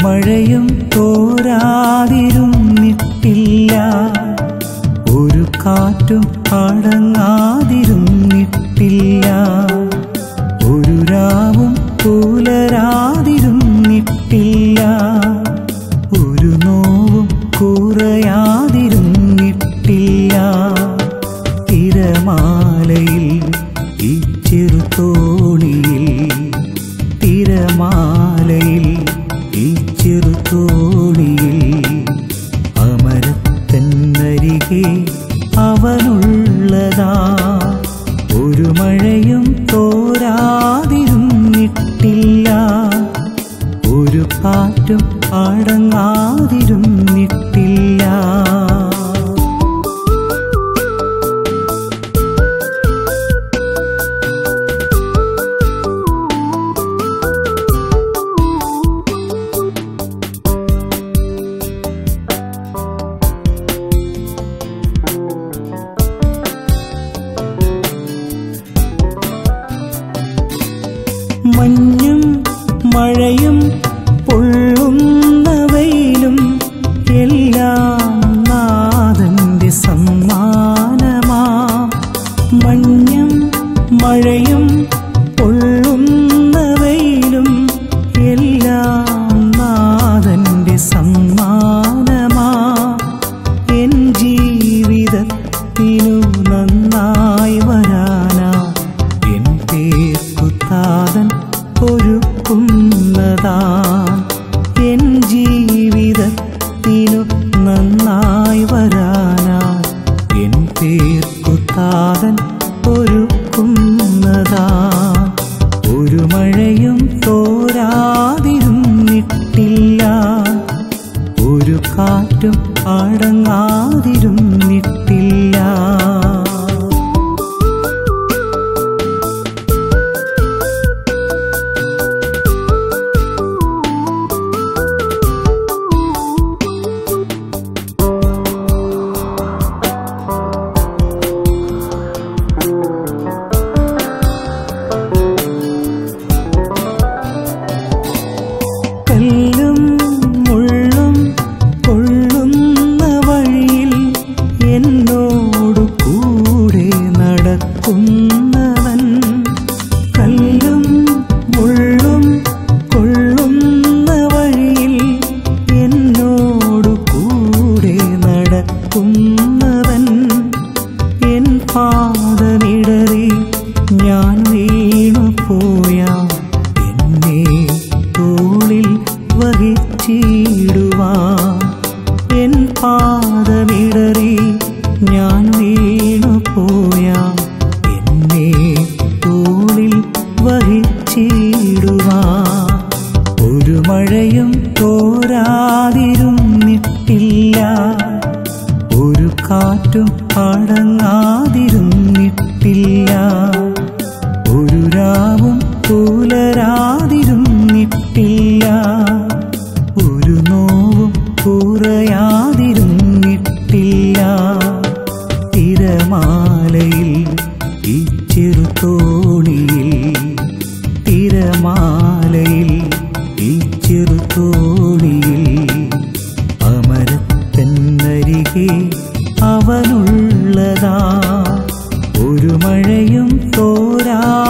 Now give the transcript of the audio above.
മഴയും തോരാതിരുന്നിട്ടില്ല ഒരു കാറ്റും അടങ്ങാതിരുന്നിട്ടില്ല ഒരു രാവും പുലരാതിരുന്നിട്ടില്ല ഒരു നോവും കുറയാതിരുന്നിട്ടില്ല തിരമാലയിൽ ഈ ചെറുതോണിയിൽ തിരമാലയിൽ ഈ ചെറുതോണിയിൽ അമരത്തന്നരികെ അവനുള്ളതാ ഒരു മഴയും തോരാതിരുന്നിട്ടില്ല ഒരു കാറ്റും അടങ്ങാതിരുന്നിട്ടില്ല മഞ്ഞും മഴയും പൊള്ളുന്ന വെയിലും എല്ലാം നാഥന്റെ സമ്മാനമാ മഞ്ഞും മഴയും പൊള്ളുന്ന വെയിലും എല്ലാം നാഥന്റെ സമ്മാനമാ എൻ ജീവിതത്തിനു നന്നായി വരാനാ എൻ പേർക്കുത്താതൻ ഒരുക്കുന്നതാ എൻ ജീവിതത്തിനു നന്നായി വരാനാ എൻ പേർക്കുത്താതൻ ഒരുക്കുന്നതാ ഒരു മഴയും തോരാതിരുന്നിട്ടില്ല ഒരു കാറ്റും അടങ്ങാതിരുന്നിട്ടില്ല കല്ലും മുള്ളും കൊള്ളുന്ന വഴിയിൽ എന്നോടു കൂടെ നടക്കുന്നവൻ കല്ലും മുള്ളും കൊള്ളുന്ന വഴിയിൽ എന്നോടു കൂടെ നടക്കുന്നവൻ എൻ പാദമിടറി ഞാൻ വീണു പോയാ എന്നെ തോളിൽ വഹിച്ചിടുവാ എൻ പാദമിടറി ഞാൻ വീണു പോയാ എന്നെ തോളിൽ വഹിച്ചിടുവാ ഒരു മഴയും തോരാതിരുന്നിട്ടില്ല ഒരു കാറ്റും അടങ്ങാതിരുന്നിട്ടില്ല ഒരു രാവും പുലരാതിരുന്നിട്ടില്ല ഒരു നോവും കുറയാതിരുന്നിട്ടില്ല തിരമാലയിൽ ഈ ചെറുതോണിയിൽ തിരമാലയിൽ ഈ ചെറുതോണിയിൽ അമരത്തന്നരികെ അവനുള്ളതാ ഒരു മഴയും തോരാ